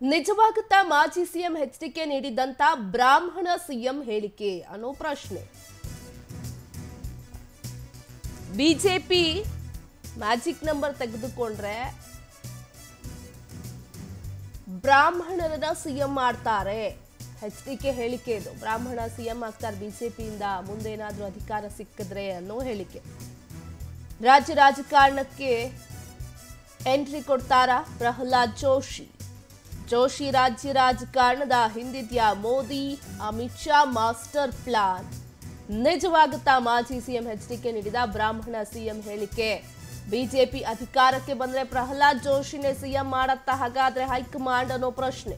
ನಿಜವಾಗುತ್ತಾ ಮಾಜಿ CM HDK ನೀಡಿದ್ದಂತ ಬ್ರಾಹ್ಮಣ CM ಹೇಳಿಕೆ ಅನ್ನೋ ಪ್ರಶ್ನೆ ಬಿಜೆಪಿ ಮ್ಯಾಜಿಕ್ ನಂಬರ್ ತೆಗೆದುಕೊಂಡ್ರೆ ಬ್ರಾಹ್ಮಣರನ್ನ ಸಿಎಂ ಮಾಡ್ತಾರೆ ಎಚ್ ಡಿ ಕೆ ಹೇಳಿಕೆ ಇದು ಬ್ರಾಹ್ಮಣ ಸಿಎಂ ಆಗ್ತಾರೆ ಬಿಜೆಪಿಯಿಂದ ಮುಂದೇನಾದ್ರೂ ಅಧಿಕಾರ ಸಿಕ್ಕಿದ್ರೆ ಅನ್ನೋ ಹೇಳಿಕೆ ರಾಜ್ಯ ರಾಜಕಾರಣಕ್ಕೆ ಎಂಟ್ರಿ ಕೊಡ್ತಾರಾ ಪ್ರಹ್ಲಾದ್ ಜೋಶಿ ಜೋಶಿ ರಾಜ್ಯ ರಾಜಕಾರಣದ ಹಿಂದಿದ್ಯಾ ಮೋದಿ ಅಮಿತ್ ಶಾ ಮಾಸ್ಟರ್ ಪ್ಲಾನ್ ನಿಜವಾಗುತ್ತಾ ಮಾಜಿ ಸಿಎಂ ಎಚ್ಡಿಕೆ ನೀಡಿದ ಬ್ರಾಹ್ಮಣ ಸಿಎಂ ಹೇಳಿಕೆ ಬಿಜೆಪಿ ಅಧಿಕಾರಕ್ಕೆ ಬಂದ್ರೆ ಪ್ರಹ್ಲಾದ್ ಜೋಶಿನೇ ಸಿಎಂ ಮಾಡತ್ತಾ ಹಾಗಾದ್ರೆ ಹೈಕಮಾಂಡ್ ಅನ್ನೋ ಪ್ರಶ್ನೆ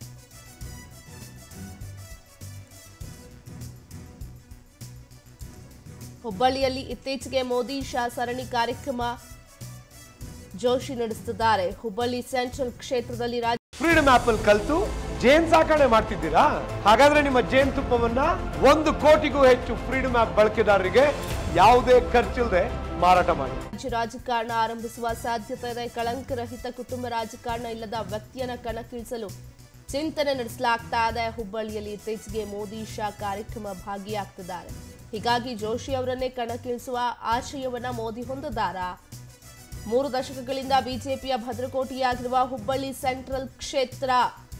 ಹುಬ್ಬಳ್ಳಿಯಲ್ಲಿ ಇತ್ತೀಚೆಗೆ ಮೋದಿ ಶಾ ಸರಣಿ ಕಾರ್ಯಕ್ರಮ ಜೋಶಿ ನಡೆಸುತ್ತಿದ್ದಾರೆ ಹುಬ್ಬಳ್ಳಿ ಸೆಂಟ್ರಲ್ ಕ್ಷೇತ್ರದಲ್ಲಿ ರಾಜ್ಯ ಫ್ರೀಡಮ್ ಆಪ್ ಅಲ್ಲಿ ಕಲ್ತು ಜೇನ್ ಸಾಕಣೆ ಮಾಡ್ತಿದ್ದೀರಾ ಹಾಗಾದ್ರೆ ನಿಮ್ಮ ಜೇನ್ ತುಪ್ಪವನ್ನ ಒಂದು ಕೋಟಿಗೂ ಹೆಚ್ಚು ಫ್ರೀಡಮ್ ಆಪ್ ಬಳಕೆದಾರರಿಗೆ ಯಾವುದೇ ಖರ್ಚಿಲ್ಲದೆ ಮಾರಾಟ ಮಾಡಿ ರಾಜ್ಯ ರಾಜಕಾರಣ ಆರಂಭಿಸುವ ಸಾಧ್ಯತೆ ಇದೆ ಕಳಂಕರಹಿತ ಕುಟುಂಬ ರಾಜಕಾರಣ ಇಲ್ಲದ ವ್ಯಕ್ತಿಯನ್ನ ಕಣಕ್ಕಿಳಿಸಲು ಚಿಂತನೆ ನಡೆಸಲಾಗ್ತಾ ಇದೆ ಹುಬ್ಬಳ್ಳಿಯಲ್ಲಿ ಇತ್ತೀಚೆಗೆ ಮೋದಿ ಶಾ ಕಾರ್ಯಕ್ರಮ ಭಾಗಿಯಾಗ್ತಿದ್ದಾರೆ ಹೀಗಾಗಿ ಜೋಶಿ ಅವರನ್ನೇ ಕಣಕ್ಕಿಳಿಸುವ ಆಶಯವನ್ನ ಮೋದಿ ಹೊಂದಿದ್ದಾರಾ ಮೂರು ದಶಕಗಳಿಂದ ಬಿಜೆಪಿಯ ಭದ್ರಕೋಟೆಯಾಗಿರುವ ಹುಬ್ಬಳ್ಳಿ ಸೆಂಟ್ರಲ್ ಕ್ಷೇತ್ರ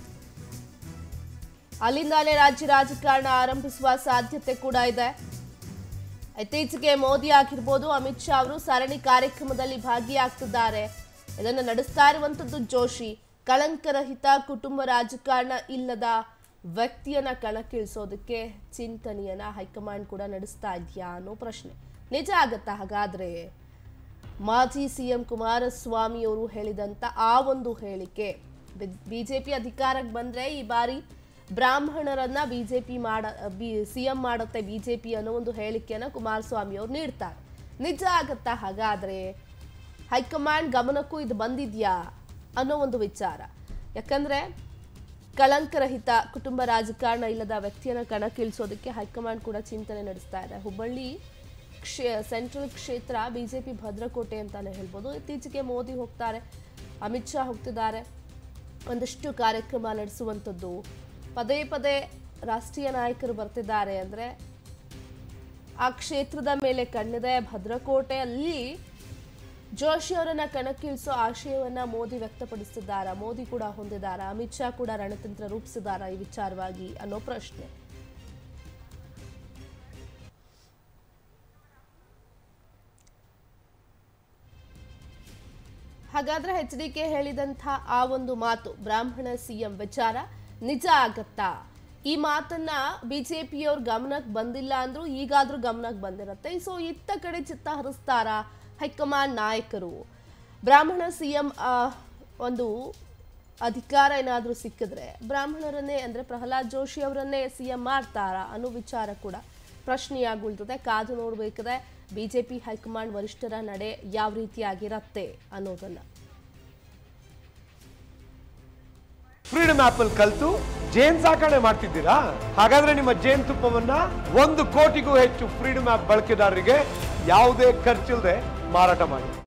ಅಲ್ಲಿಂದಲೇ ರಾಜ್ಯ ರಾಜಕಾರಣ ಆರಂಭಿಸುವ ಸಾಧ್ಯತೆ ಕೂಡ ಇದೆ ಇತ್ತೀಚೆಗೆ ಮೋದಿ ಆಗಿರ್ಬೋದು ಅಮಿತ್ ಶಾ ಅವರು ಸರಣಿ ಕಾರ್ಯಕ್ರಮದಲ್ಲಿ ಭಾಗಿಯಾಗ್ತಿದ್ದಾರೆ ಇದನ್ನು ನಡೆಸ್ತಾ ಇರುವಂತದ್ದು ಜೋಶಿ ಕಳಂಕರಹಿತ ಕುಟುಂಬ ರಾಜಕಾರಣ ಇಲ್ಲದ ವ್ಯಕ್ತಿಯನ್ನ ಕಣಕ್ಕಿಳಿಸೋದಕ್ಕೆ ಚಿಂತನೆಯನ್ನ ಹೈಕಮಾಂಡ್ ಕೂಡ ನಡೆಸ್ತಾ ಇದೆಯಾ ಅನ್ನೋ ಪ್ರಶ್ನೆ ನಿಜ ಆಗತ್ತಾ ಹಾಗಾದ್ರೆ ಮಾಜಿ ಸಿಎಂ ಕುಮಾರಸ್ವಾಮಿ ಅವರು ಹೇಳಿದಂತ ಆ ಒಂದು ಹೇಳಿಕೆ ಬಿಜೆಪಿ ಅಧಿಕಾರಕ್ಕೆ ಬಂದ್ರೆ ಈ ಬಾರಿ ಬ್ರಾಹ್ಮಣರನ್ನ ಬಿಜೆಪಿ ಮಾಡ ಬಿ ಸಿಎಂ ಮಾಡುತ್ತೆ ಬಿಜೆಪಿ ಅನ್ನೋ ಒಂದು ಹೇಳಿಕೆಯನ್ನ ಕುಮಾರಸ್ವಾಮಿ ಅವರು ನೀಡ್ತಾರೆ ನಿಜ ಆಗತ್ತಾ ಹಾಗಾದ್ರೆ ಹೈಕಮಾಂಡ್ ಗಮನಕ್ಕೂ ಇದು ಬಂದಿದ್ಯಾ ಅನ್ನೋ ಒಂದು ವಿಚಾರ ಯಾಕಂದ್ರೆ ಕಳಂಕರಹಿತ ಕುಟುಂಬ ರಾಜಕಾರಣ ಇಲ್ಲದ ವ್ಯಕ್ತಿಯನ್ನ ಕಣಕ್ಕಿಳಿಸೋದಕ್ಕೆ ಹೈಕಮಾಂಡ್ ಕೂಡ ಚಿಂತನೆ ನಡೆಸ್ತಾ ಇದೆ ಹುಬ್ಬಳ್ಳಿ ಕ್ಷೇ ಸೆಂಟ್ರಲ್ ಕ್ಷೇತ್ರ ಬಿಜೆಪಿ ಭದ್ರಕೋಟೆ ಅಂತಾನೆ ಹೇಳ್ಬೋದು ಇತ್ತೀಚೆಗೆ ಮೋದಿ ಹೋಗ್ತಾರೆ ಅಮಿತ್ ಶಾ ಹೋಗ್ತಿದ್ದಾರೆ ಒಂದಷ್ಟು ಕಾರ್ಯಕ್ರಮ ನಡೆಸುವಂಥದ್ದು ಪದೇ ಪದೇ ರಾಷ್ಟ್ರೀಯ ನಾಯಕರು ಬರ್ತಿದ್ದಾರೆ ಅಂದರೆ ಆ ಕ್ಷೇತ್ರದ ಮೇಲೆ ಕಣ್ಣಿದೆ ಭದ್ರಕೋಟೆಯಲ್ಲಿ ಜೋಶಿ ಅವರನ್ನ ಕಣಕ್ಕಿಳಿಸೋ ಆಶಯವನ್ನ ಮೋದಿ ವ್ಯಕ್ತಪಡಿಸಿದ್ದಾರಾ ಮೋದಿ ಕೂಡ ಹೊಂದಿದ್ದಾರಾ ಅಮಿತ್ ಶಾ ಕೂಡ ರಣತಂತ್ರ ರೂಪಿಸಿದಾರಾ ಈ ವಿಚಾರವಾಗಿ ಅನ್ನೋ ಪ್ರಶ್ನೆ ಹಾಗಾದ್ರೆ ಎಚ್ ಡಿ ಕೆ ಹೇಳಿದಂಥ ಆ ಒಂದು ಮಾತು ಬ್ರಾಹ್ಮಣ ಸಿಎಂ ವಿಚಾರ ನಿಜ ಆಗತ್ತಾ ಈ ಮಾತನ್ನ ಬಿಜೆಪಿಯವ್ರ ಗಮನಕ್ಕೆ ಬಂದಿಲ್ಲ ಅಂದ್ರೂ ಈಗಾದ್ರೂ ಗಮನಕ್ಕೆ ಬಂದಿರತ್ತೆ ಸೊ ಇತ್ತ ಕಡೆ ಚಿತ್ತ ಹರಿಸ್ತಾರ ಹೈಕಮಾಂಡ್ ನಾಯಕರು ಬ್ರಾಹ್ಮಣ ಸಿಎಂ ಒಂದು ಅಧಿಕಾರ ಏನಾದರೂ ಸಿಕ್ಕಿದ್ರೆ ಬ್ರಾಹ್ಮಣರನ್ನೇ ಅಂದ್ರೆ ಪ್ರಹ್ಲಾದ್ ಜೋಶಿ ಅವರನ್ನೇ ಸಿಎಂ ಮಾಡ್ತಾರಾ ಅನ್ನೋ ವಿಚಾರ ಕೂಡ ಪ್ರಶ್ನೆಯಾಗಿ ಉಳಿದಿದೆ ಕಾದು ನೋಡಬೇಕಿದೆ ಬಿಜೆಪಿ ಹೈಕಮಾಂಡ್ ವರಿಷ್ಠರ ನಡೆ ಯಾವ ರೀತಿಯಾಗಿರತ್ತೆ ಅನ್ನೋದನ್ನ ಫ್ರೀಡಮ್ ಆಪ್ ಅಲ್ಲಿ ಕಲ್ತು ಜೇನ್ ಸಾಕಣೆ ಮಾಡ್ತಿದ್ದೀರಾ ಹಾಗಾದ್ರೆ ನಿಮ್ಮ ಜೇನ್ ತುಪ್ಪವನ್ನ ಒಂದು ಕೋಟಿಗೂ ಹೆಚ್ಚು ಫ್ರೀಡಮ್ ಆಪ್ ಬಳಕೆದಾರರಿಗೆ ಯಾವುದೇ ಖರ್ಚಿಲ್ಲದೆ ಮಾರಾಟ ಮಾಡಿ